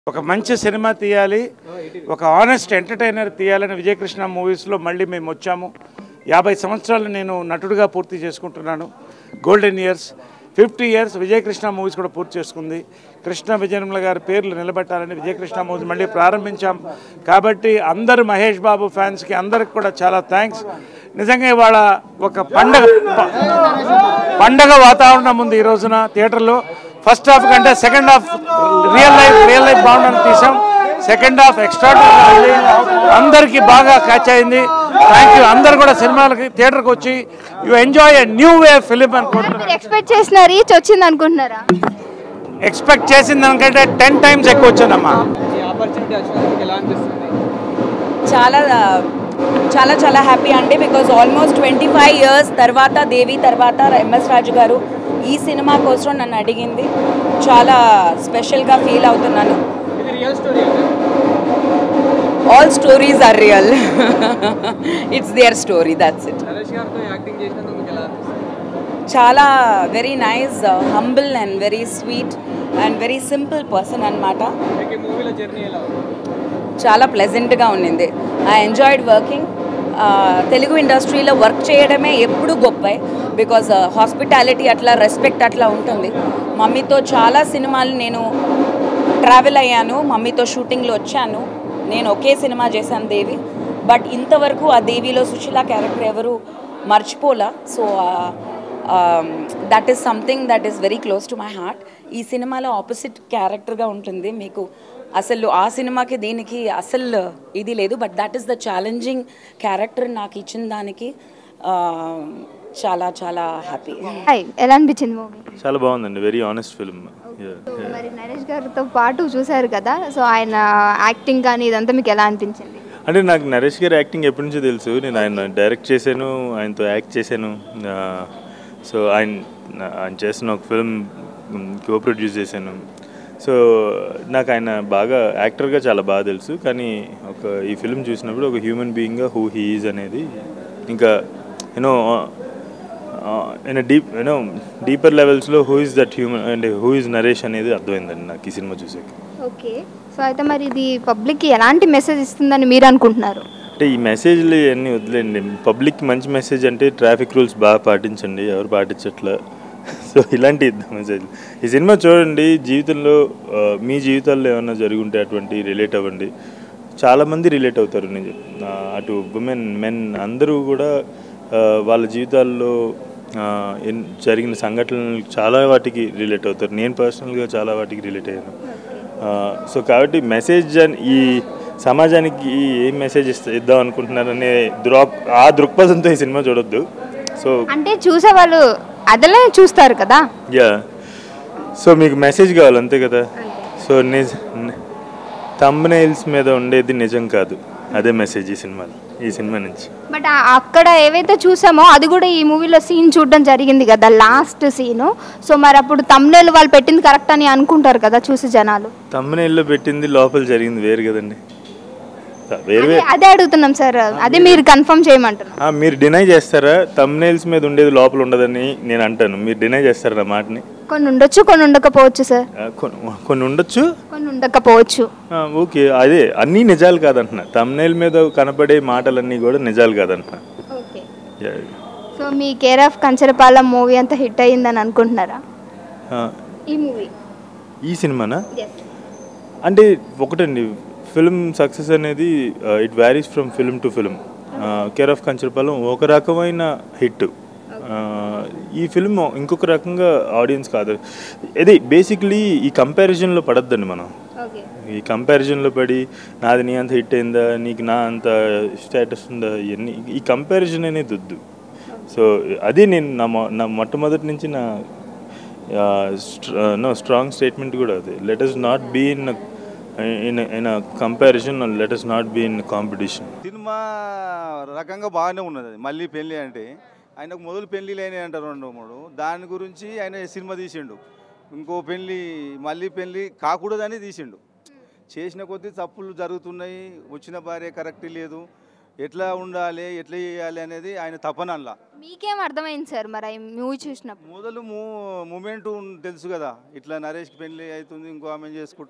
ఒక మంచి సినిమా తీయాలి ఒక ఆనెస్ట్ ఎంటర్టైనర్ తీయాలని విజయకృష్ణ మూవీస్లో మళ్ళీ మేము వచ్చాము యాభై సంవత్సరాలు నేను నటుడిగా పూర్తి చేసుకుంటున్నాను golden years fifty years Vijayakrishna movies కూడా పూర్తి చేసుకుంది కృష్ణ విజయనిర్మల గారి పేర్లు నిలబెట్టాలని విజయకృష్ణ మూవీస్ మళ్ళీ ప్రారంభించాం కాబట్టి అందరు మహేష్ బాబు ఫ్యాన్స్కి అందరికి కూడా చాలా థ్యాంక్స్ నిజంగా ఇవాళ ఒక పండగ ప- పండగ వాతావరణం ఉంది ఈ రోజున థియేటర్లో ఫస్ట్ హాఫ్ కంటే second half real life real life బాగుండని తీసాం సెకండ్ హాఫ్ ఎక్స్ట్రా అందరికీ బాగా క్యాచ్ అయింది థ్యాంక్ యూ అందరు కూడా సినిమాలకి థియేటర్కి వచ్చి you enjoy a new way film అనుకుంటున్నాను మీరు ఎక్స్పెక్ట్ చేసిన రీచ్ వచ్చింది అనుకుంటున్నారా ఎక్స్పెక్ట్ చేసిన దానికంటే టెన్ టైమ్స్ ఎక్కువ వచ్చిందమ్మా ఈ ఆపర్చునిటీ వచ్చినందుకు ఎలా అనిపిస్తుంది చాలా చాలా చాలా హ్యాపీ అండి because almost twenty five years తర్వాత దేవి తర్వాత ఎంఎస్ రాజు గారు ఈ సినిమా కోసం నన్ను అడిగింది చాలా స్పెషల్గా ఫీల్ అవుతున్నాను ఇది రియల్ స్టోరీ అండి all stories are real it's their story that's it Naresh గారితో యాక్టింగ్ చేసినందుకు మీకు ఎలా అనిపిస్తుంది చాలా very nice humble and very sweet and very simple person అనమాట మీకు ఈ మూవీలో జర్నీ ఎలా ఉంది చాలా ప్లెజెంట్గా ఉండింది ఐ ఎంజాయిడ్ వర్కింగ్ తెలుగు ఇండస్ట్రీలో వర్క్ చేయడమే ఎప్పుడు గొప్ప బికాజ్ హాస్పిటాలిటీ అట్లా రెస్పెక్ట్ అట్లా ఉంటుంది మమ్మీతో చాలా సినిమాలు నేను ట్రావెల్ అయ్యాను మమ్మీతో షూటింగ్లో వచ్చాను నేను ఒకే సినిమా చేశాను దేవి బట్ ఇంతవరకు ఆ దేవిలో సుశీల క్యారెక్టర్ ఎవరు మర్చిపోలా so that is something that is very close to my heart ఈ సినిమాలో ఆపోజిట్ క్యారెక్టర్గా ఉంటుంది మీకు అసలు ఆ సినిమాకి దీనికి అసలు ఇది లేదు but that is the challenging character నాకు ఇచ్చిన దానికి ఆ, చాలా చాలా హ్యాపీ హాయ్ ఎలా అనిపించింది మూవీ చాలా బాగుందండి వెరీ ఆనెస్ట్ ఫిల్మ్ మరి నరేష్ గారితో పాటు చూశారు కదా సో ఆయన యాక్టింగ్ కానీ ఇదంతా మీకు ఎలా అనిపించింది అంటే నాకు నరేష్ గారి యాక్టింగ్ ఎప్పటి నుంచో తెలుసు నేను ఆయన డైరెక్ట్ చేశాను ఆయనతో యాక్ట్ చేశాను సో ఆయన ఆయన చేసిన ఒక ఫిల్మ్ కో ప్రొడ్యూస్ చేశాను సో నాకు ఆయన బాగా యాక్టర్గా చాలా బాగా తెలుసు కానీ ఒక ఈ ఫిల్మ్ చూసినప్పుడు ఒక హ్యూమన్ బీయింగ్గా హూ హీ ఈజ్ అనేది ఇంకా you know you know deep you know deeper లెవెల్స్లో who is that human and who is Naresh అనేది అర్థమైందండి నాకు ఈ సినిమా చూసాక ఓకే సో అయితే మరి ఇది పబ్లిక్కి ఎలాంటి మెసేజ్ ఇస్తుందని మీరు అనుకుంటున్నారు అంటే ఈ మెసేజ్లు ఇవన్నీ వదిలేండి పబ్లిక్ మంచి మెసేజ్ అంటే ట్రాఫిక్ రూల్స్ బాగా పాటించండి ఎవరు పాటించట్లే సో ఇలాంటి మెసేజ్ ఈ సినిమా చూడండి జీవితంలో ఆ, మీ జీవితాల్లో ఏమైనా జరుగుంటే అటువంటి రిలేట్ అవ్వండి చాలామంది రిలేట్ అవుతారు నేను చెప్- ఆ, అటు ఉమెన్ మెన్ అందరూ కూడా ఆ, వాళ్ళ జీవితాల్లో ఆ, ఎన్- జరిగిన సంఘటనలు చాలా వాటికి రిలేట్ అవుతారు నేను పర్సనల్గా చాలా వాటికి రిలేట్ అయ్యాను సో కాబట్టి మెసేజ్ అని ఈ సమాజానికి ఏం మెసేజ్ ఇస్తా ఇద్దాం అనుకుంటున్నారనే దృక్ ఆ దృక్పథంతో ఈ సినిమా చూడొద్దు సో అంటే చూసే వాళ్ళు అదలే చూస్తారు కదా యా సో మీకు మెసేజ్ కావాలి అంతే కదా సో నిజ తమ్నైల్స్ మీద ఉండేది నిజం కాదు అదే మెసేజ్ ఈ సినిమాలో ఈ సినిమా నుంచి బట్ ఆ- అక్కడ ఏవైతే చూసామో అది కూడా ఈ మూవీలో సీన్ చూడడం జరిగింది కదా లాస్ట్ సీను సో మరి అప్పుడు తమ్నేలు వాళ్ళు పెట్టింది కరెక్ట్ అని అనుకుంటారు కదా చూసి జనాలు తమ్నైల్లో పెట్టింది లోపల జరిగింది వేరు కదండి వేరు అదే- అదే అడుగుతున్నాం సార్ అదే మీరు కన్ఫర్మ్ చేయమంటున్నాం ఆ, మీరు డినై చేస్తారా తమ్నైల్స్ మీద ఉండేది లోపల ఉండదని నేను అంటాను మీరు డినై చేస్తారా నా మాటని కొన్ని ఉండొచ్చు కొన్ని ఉండకపోవచ్చు సార్ ఆ, కొన్ని కొన్ని ఉండొచ్చు కొన్ని ఉండకపోవచ్చు ఆ, ఓకే అదే అన్నీ నిజాలు కాదంటున్నా తమ్నైల్ మీద కనపడే మాటలన్నీ కూడా నిజాలు కాదంటున్నా ఓకే యా. సో మీ కేర్ ఆఫ్ కంచరపాలెం మూవీ అంతా హిట్ అయ్యిందని అనుకుంటున్నారా ఆ, ఈ మూవీ ఈ సినిమానా అంటే ఒకటండి ఫిల్మ్ సక్సెస్ అనేది it varies from film to film care of Kancharapalem ఒక రకమైన హిట్ ఈ ఫిల్మ్ ఇంకొక రకంగా ఆడియన్స్ కాదు ఇది బేసిక్లీ ఈ కంపారిజన్లో పడద్దండి మనం ఓకే ఈ కంపారిజన్లో పడి నాది నీ అంత హిట్ అయిందా నీకు నా అంత స్టేటస్ ఉందా ఇవన్నీ ఈ కంపారిజన్ అనేది వద్దు సో అది నేను నా మొ నా మొట్టమొదటి నుంచి నా నో స్ట్రాంగ్ స్టేట్మెంట్ కూడా అది let us not be in in in comparison let us not be in competition సినిమా రకంగా బాగానే ఉన్నది అది మళ్ళీ పెళ్ళి అంటే ఆయనకు మొదలు పెళ్ళిళ్ళు అయినాయి అంటారు రెండు మూడు దాని గురించి ఆయన సినిమా తీసిండు ఇంకో పెళ్ళి మళ్ళీ పెళ్ళి కాకూడదని తీసిండు చేసిన కొద్దీ తప్పులు జరుగుతున్నాయి వచ్చిన భార్య కరెక్ట్ లేదు ఎట్లా ఉండాలి ఎట్లా చేయాలి అనేది ఆయన తపనల్లా మీకేం అర్థమైంది సార్ మరి ఈ మూవీ చూసినప్పుడు మొదలు మూ మూమెంట్ తెలుసు కదా ఇట్లా నరేష్కి పెళ్ళి అవుతుంది ఇంకో ఆమె చేసుకుంటుండు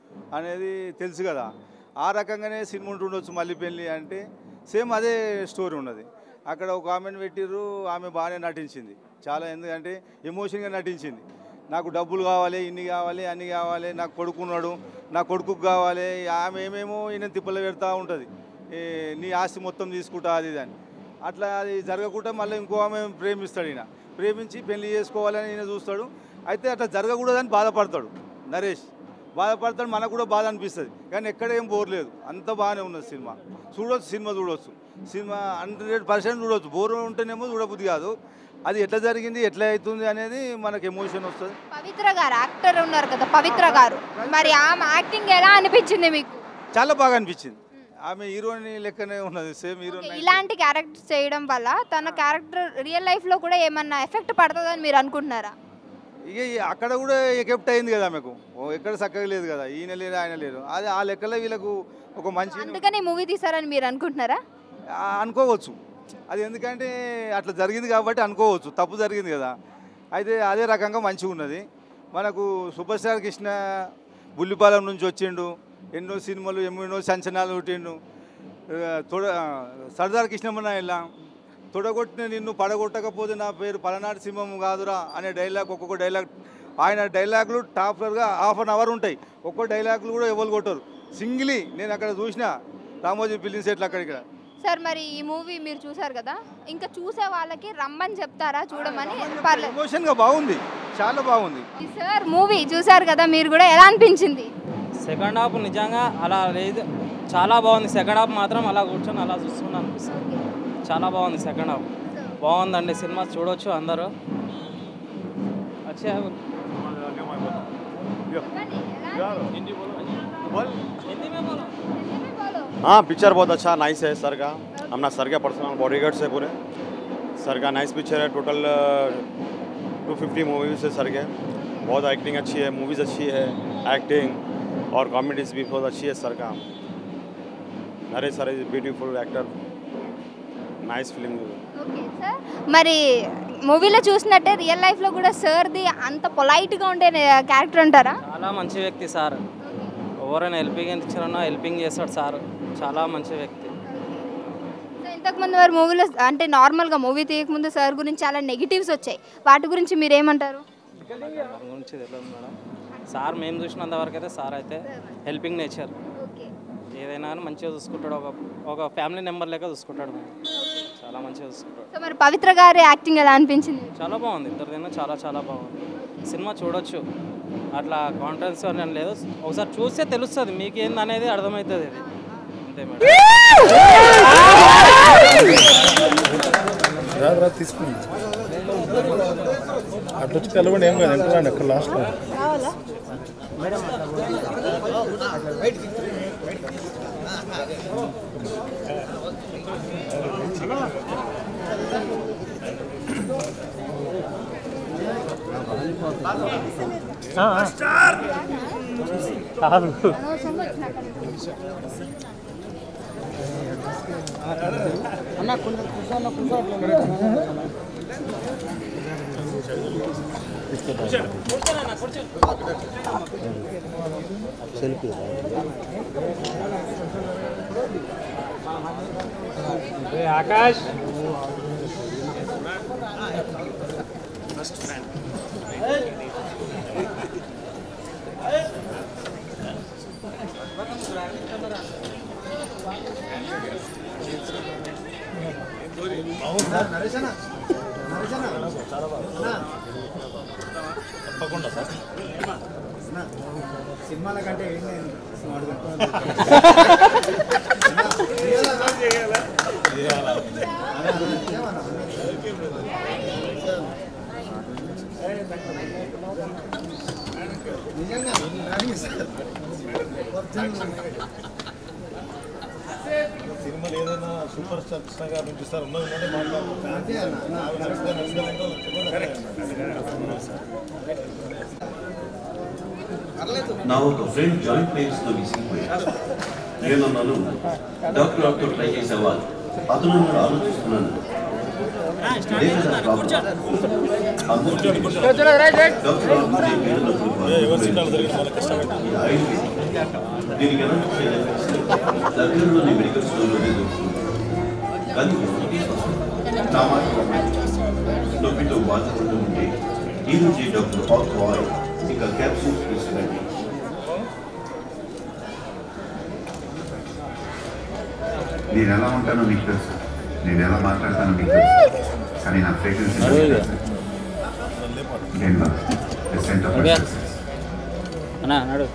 అనేది తెలుసు కదా ఆ రకంగానే సినిమా ఉంటుండొచ్చు మళ్ళీ పెళ్ళి అంటే సేమ్ అదే స్టోరీ ఉన్నది అక్కడ ఒక ఆమెను పెట్టిర్రు ఆమె బాగానే నటించింది చాలా ఎందుకంటే ఎమోషన్గా నటించింది నాకు డబ్బులు కావాలి ఇన్ని కావాలి అన్ని కావాలి నాకు కొడుకున్నాడు నా కొడుకుకు కావాలి ఆమె ఏమేమో ఈయన తిప్పలు పెడతా ఉంటుంది ఏ, నీ ఆస్తి మొత్తం తీసుకుంటా అది ఇది అని అట్లా అది జరగకుండా మళ్ళీ ఇంకో ఆమె ప్రేమిస్తాడు ఈయన ప్రేమించి పెళ్లి చేసుకోవాలని ఈయన చూస్తాడు అయితే అట్లా జరగకూడదని బాధపడతాడు నరేష్ బాధపడతాడు మనకు కూడా బాధ అనిపిస్తుంది కానీ ఎక్కడ ఏం బోర్ లేదు అంత బాగానే ఉన్నది సినిమా చూడొచ్చు సినిమా చూడొచ్చు సినిమా హండ్రెడ్ పర్సెంట్ చూడొచ్చు బోర్ ఉంటేనేమో చూడబుద్ధి కాదు అది ఎట్లా జరిగింది ఎట్లా అవుతుంది అనేది మనకు ఎమోషన్ వస్తుంది పవిత్ర గారు యాక్టర్ ఉన్నారు కదా పవిత్ర గారు మరి ఆమె యాక్టింగ్ ఎలా అనిపించింది మీకు చాలా బాగా అనిపించింది ఆమె హీరోయిన్ లెక్కనే ఉన్నది సేమ్ ఓకే, హీరోయిన్ ఇలాంటి క్యారెక్టర్స్ చేయడం వల్ల తన క్యారెక్టర్ రియల్ లైఫ్ లో కూడా ఏమన్నా ఎఫెక్ట్ పడుతుందని మీరు అనుకుంటున్నారా ఇక ఈ- అక్కడ కూడా ఎకెప్ట్ అయింది కదా ఆమెకు ఓ ఎక్కడ చక్కగా లేదు కదా ఈయన లేరు ఆయన లేరు అది ఆ లెక్కలో వీళ్ళకు ఒక మంచి అందుకని మూవీ తీసారని మీరు అనుకుంటున్నారా ఆ, అనుకోవచ్చు అది ఎందుకంటే అట్లా జరిగింది కాబట్టి అనుకోవచ్చు తప్పు జరిగింది కదా అయితే అదే రకంగా మంచిగా ఉన్నది మనకు సూపర్ స్టార్ కృష్ణ బుల్లిపాలెం నుంచి వచ్చిండు ఎన్నో సినిమాలు ఎన్నో సంచనాలు పుట్టిండు ఆ, తొడ ఆ, సర్దార్ కృష్ణమన్న ఇలా తొడగొట్టిన నిన్ను పడగొట్టకపోతే నా పేరు పలనాటి సింహం కాదురా అనే డైలాగ్ ఒక్కొక్క డైలాగ్ ఆయన డైలాగులు టాపర్గా హాఫ్ అన్ అవర్ ఉంటాయి ఒక్కో డైలాగులు కూడా ఎవరు కొట్టరు సింగిలీ నేను అక్కడ చూసిన రామోజీ ఫిలిం సెట్లు అక్కడ ఇక్కడ సార్ మరి ఈ మూవీ మీరు చూసారు కదా ఇంకా చూసే వాళ్ళకి రమ్మని చెప్తారా చూడమని పర్లేదు ఎమోషన్గా బాగుంది చాలా బాగుంది సార్ మూవీ చూసారు కదా మీరు కూడా ఎలా అనిపించింది సెకండ్ హాఫ్ నిజంగా అలా లేదు చాలా బాగుంది సెకండ్ హాఫ్ మాత్రం అలా కూర్చొని అలా చూస్తున్నా అనిపిస్తుంది చాలా బాగుంది సెకండ్ హాఫ్ బాగుందండి సినిమా చూడొచ్చు అందరూ వచ్చే హిందీ में बोलो हाँ पिक्चर बहुत अच्छा नाइस है सर का अपना सर का पर्सनल बॉडीगार्ड्स है पूरे सर का नाइस पिक्चर है टोटल टू फिफ्टी मूवीज है सर के बहुत एक्टिंग अच्छी है मूवीज़ अच्छी है एक्टिंग और कॉमेडीज भी बहुत अच्छी है सर का Naresh sir is beautiful actor nice film okay sir మరి మూవీలో చూసినట్టే రియల్ లైఫ్లో కూడా సార్ది అంత పొలైట్గా ఉండే క్యారెక్టర్ అంటారా చాలా మంచి వ్యక్తి సార్ ఎవరైనా హెల్పింగ్ ఇచ్చారన్నా హెల్పింగ్ చేస్తాడు సార్ చాలా మంచి వ్యక్తి సో ఇంతకుముందు వారు మూవీలో అంటే నార్మల్గా మూవీ తీయకముందు సార్ గురించి చాలా నెగిటివ్స్ వచ్చాయి వాటి గురించి మీరు ఏమంటారు దాని గురించి తెలియదు మేడం సార్ మేము చూసినంత వరకు అయితే సార్ అయితే హెల్పింగ్ నేచర్ ఓకే ఏదైనా కానీ మంచిగా చూసుకుంటాడు ఒక ఒక ఫ్యామిలీ నెంబర్ లెక్క చూసుకుంటాడు మేము చాలా మంచిగా చూసుకుంటాడు సో మరి పవిత్ర గారి యాక్టింగ్ ఎలా అనిపించింది చాలా బాగుంది ఇద్దరిదైనా చాలా చాలా బాగుంది సినిమా చూడొచ్చు అట్లా కాన్ఫిడెన్స్ అని లేదు ఒకసారి చూస్తే తెలుస్తుంది మీకు ఏంది అనేది అర్థమవుతుంది ఇది అంతే మేడం రాదు రాదు తీసుకుని అట్లా వచ్చి కలవండి ఏం కాదు ఎంత అక్కడ లాస్ట్లో ఆకాష్ సినిమాలు ఏదైనా సూపర్ స్టార్ కృష్ణ గారు నుంచి సార్ ఉన్నది ఉన్నట్టే నా ఒక ఫ్రెండ్ జాయింట్ పెయిన్స్ తో విసిగిపోయాడు నేను అన్నాను డాక్టర్ డాక్టర్ ట్రై చేసావా అతను నేను ఆలోచిస్తున్నాను ఇదే కదా ప్రాబ్లం. అందరికీ డాక్టర్ ఆడుతుంటే వీళ్ళలో ఈ ఆయుర్వేదం దీనికి ఎలాంటి సైడ్ ఎఫెక్ట్స్ దగ్గరలోని మెడికల్ స్టోర్లోనే దొరుకుతుంది కానీ ఒకటి స్పష్టం. నా మాట నమ్మండి. నొప్పితో బాధపడుతూ ఉంటే ఈ నుంచి డాక్టర్ ఆర్థో ఆయిల్ ఇంకా క్యాప్సూల్స్ తీసుకురండి నేను ఎలా ఉంటానో మీకు తెలుసు నేను ఎలా మాట్లాడతానో మీకు తెలుసు కానీ నా ఫ్రేగ్రెన్స్ సెంట్ ఆఫ్ అన్నా నడు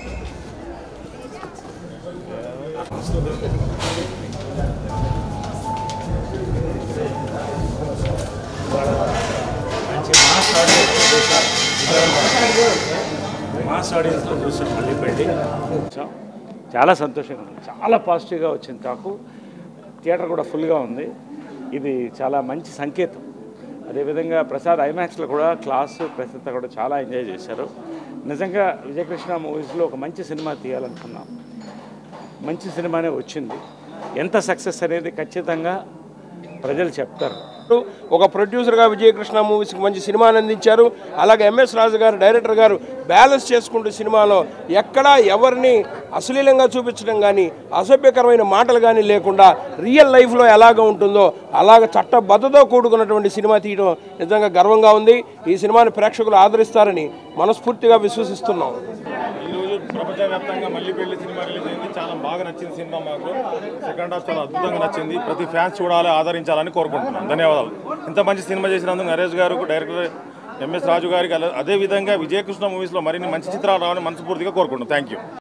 మంచి మాస్ ఆడియన్స్ చూసాం మాస్ ఆడియన్స్తో చూసాం మళ్ళీ పెళ్ళి చూసాం. చాలా సంతోషంగా ఉంది చాలా పాజిటివ్గా వచ్చింది టాకు థియేటర్ కూడా ఫుల్గా ఉంది ఇది చాలా మంచి సంకేతం అదేవిధంగా ప్రసాద్ ఐమాక్స్లో కూడా క్లాస్ ప్రస్తుత కూడా చాలా ఎంజాయ్ చేశారు నిజంగా విజయకృష్ణ మూవీస్లో ఒక మంచి సినిమా తీయాలనుకున్నాం మంచి సినిమానే వచ్చింది ఎంత సక్సెస్ అనేది ఖచ్చితంగా ప్రజలు చెప్తారు ఒక ప్రొడ్యూసర్గా విజయకృష్ణ మూవీస్కి మంచి సినిమాని అందించారు అలాగే ఎంఎస్ రాజు గారు డైరెక్టర్ గారు బ్యాలెన్స్ చేసుకుంటూ సినిమాలో ఎక్కడా ఎవరిని అశ్లీలంగా చూపించడం కానీ అసభ్యకరమైన మాటలు కానీ లేకుండా రియల్ లైఫ్లో ఎలాగ ఉంటుందో అలాగ చట్టబద్ధతో కూడుకున్నటువంటి సినిమా తీయడం నిజంగా గర్వంగా ఉంది ఈ సినిమాని ప్రేక్షకులు ఆదరిస్తారని మనస్ఫూర్తిగా విశ్వసిస్తున్నాం ఈరోజు ప్రపంచవ్యాప్తంగా మళ్ళీ పెళ్లి సినిమా రిలీజ్ అయింది చాలా బాగా నచ్చింది సినిమా మాకు సెకండ్ హాఫ్ చాలా అద్భుతంగా నచ్చింది ప్రతి ఫ్యాన్స్ చూడాలి ఆదరించాలని కోరుకుంటున్నాం ధన్యవాదాలు ఇంత మంచి సినిమా చేసినందుకు నరేష్ గారు డైరెక్టర్ ఎంఎస్ రాజు గారికి అలా- అదే విధంగా విజయకృష్ణ మూవీస్లో మరిన్ని మంచి చిత్రాలు రావాలని మనస్ఫూర్తిగా కోరుకుంటున్నాం థ్యాంక్ యూ